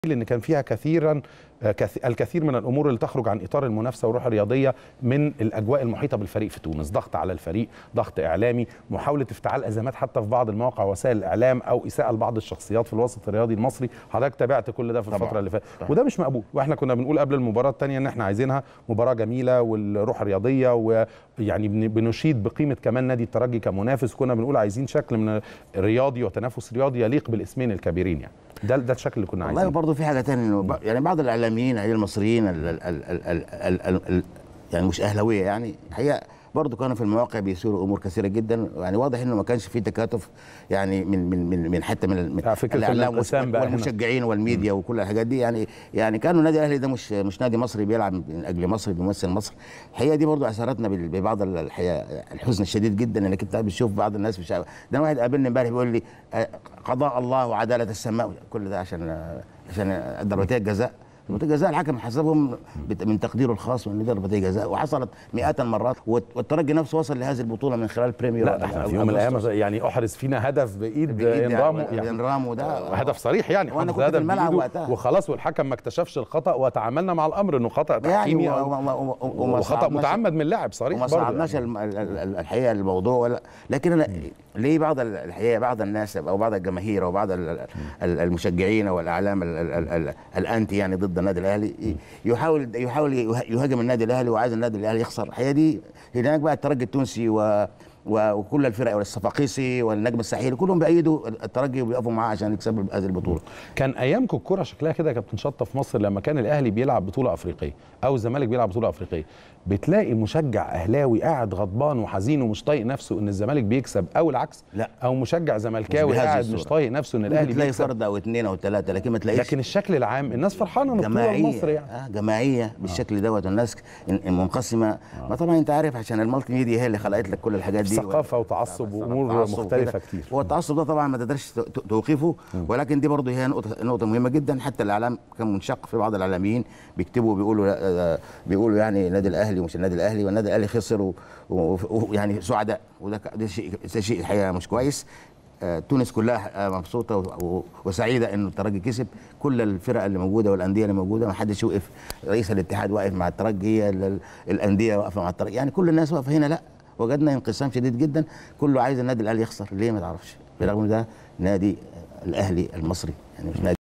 لان كان فيها كثيرا الكثير من الامور اللي تخرج عن اطار المنافسه والروح الرياضيه من الاجواء المحيطه بالفريق في تونس، ضغط على الفريق، ضغط اعلامي، محاوله افتعال ازمات حتى في بعض المواقع وسائل الاعلام او اساءه لبعض الشخصيات في الوسط الرياضي المصري، حضرتك تابعت كل ده في الفتره اللي فاتت، وده مش مقبول، واحنا كنا بنقول قبل المباراه الثانيه ان احنا عايزينها مباراه جميله والروح الرياضيه ويعني بنشيد بقيمه كمان نادي الترجي كمنافس، كنا بنقول عايزين شكل من رياضي وتنافس رياضي يليق بالاسمين الكبيرين يعني. ده ده الشكل اللي كنا عايزينه والله برضه في حاجه ثانيه انه يعني بعض الاعلاميين المصريين ال ال ال ال ال ال ال يعني مش اهلاويه يعني الحقيقه برضه كانوا في المواقع بيثيروا امور كثيره جدا يعني واضح انه ما كانش في تكاتف يعني من من من, من حتى من, من الاعلام والمشجعين والميديا وكل الحاجات دي يعني يعني كانوا النادي الاهلي ده مش مش نادي مصري بيلعب من اجل مصر بيمثل مصر الحقيقه دي برضه اثرتنا ببعض الحقيقه الحزن الشديد جدا انك انت بتشوف بعض الناس مش ده واحد قابلني امبارح بيقول لي قضاء الله وعداله السماء كل ده عشان عشان ضربتي الجزاء ضربتي الجزاء الحكم حسبهم من تقديره الخاص من ضربتي جزاء وحصلت مئات المرات والترجي نفسه وصل لهذه البطوله من خلال بريمير لا احنا في يوم من الايام يعني احرز فينا هدف بايد انرامو يعني انرامو ده هدف صريح يعني وانا كنت في الملعب وقتها وخلاص والحكم ما اكتشفش الخطا وتعاملنا مع الامر انه خطا تحكيمي يعني وخطا متعمد من اللاعب صريح وما صعدناش الحقيقه الموضوع ولا لكن انا ليه بعض الحقيقه بعض الناس او بعض الجماهير او بعض المشجعين والاعلام الانتي يعني ضد النادي الاهلي يحاول يحاول يهاجم النادي الاهلي وعايز النادي الاهلي يخسر الحقيقه دي هناك بقى الترجي التونسي و وكل الفرق والصفاقيسي والنجم الساحلي كلهم بيأيدوا الترجي وبيقفوا معاه عشان يكسبوا هذه البطوله. كان ايامكم الكوره شكلها كده كابتن شطه في مصر لما كان الاهلي بيلعب بطوله افريقيه او الزمالك بيلعب بطوله افريقيه بتلاقي مشجع اهلاوي قاعد غضبان وحزين ومش طايق نفسه ان الزمالك بيكسب او العكس لا او مشجع زملكاوي قاعد مش طايق نفسه ان الاهلي بيكسب تلاقي فرد او اثنين او ثلاثه لكن ما تلاقيش لكن الشكل العام الناس فرحانه من البطوله المصري يعني آه جماعيه بالشكل دوت الناس منقسمه آه. ما طبعا انت عارف عشان المالتي ميديا هي اللي خلقت لك كل الحاجات دي ثقافه وتعصب وامور مختلفه كتير هو التعصب ده طبعا ما تقدرش توقفه ولكن دي برضه هي نقطه نقطه مهمه جدا حتى الاعلام كان منشق في بعض الاعلاميين بيكتبوا بيقولوا بيقولوا يعني النادي الاهلي ومش النادي الاهلي والنادي الاهلي خسر ويعني سعداء وده ده شيء ده شيء الحقيقه مش كويس تونس كلها مبسوطه وسعيده انه الترجي كسب كل الفرق اللي موجوده والانديه اللي موجوده ما حدش وقف رئيس الاتحاد واقف مع الترجي الانديه واقفه مع الترجي يعني كل الناس واقفه هنا لا وجدنا انقسام شديد جدا كله عايز النادي الاهلي يخسر ليه ما تعرفش برغم ده نادي الاهلي المصري يعني مش نادي